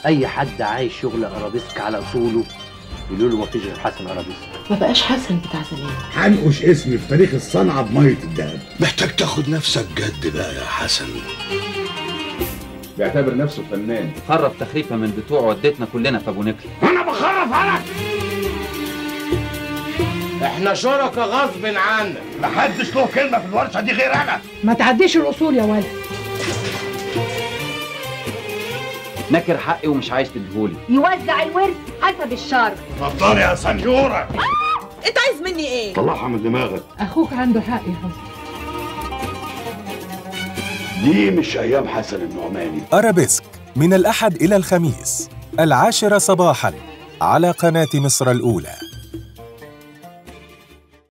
اي حد عايز شغل ارابيسك على اصوله يقولوا له مفيش غير حسن ارابيسك ما بقاش حسن بتاع زمان هنقش اسمي في تاريخ الصنعة بمية الدهب محتاج تاخد نفسك جد بقى يا حسن بيعتبر نفسه فنان خرب تخريفه من بتوع ودتنا كلنا في ابو نكل أنا بخرف عليك احنا شركة غصب عنك محدش له كلمة في الورشة دي غير أنا ما تعديش الاصول يا ولد ناكر حقي ومش عايز تديهولي يوزع الورث حسب الشر اتفضلي يا سنيورة انت عايز مني ايه طلعها من دماغك اخوك عنده حق يا حسن دي مش أيام حسن النعماني أرابيسك من الأحد إلى الخميس العاشرة صباحاً على قناة مصر الأولى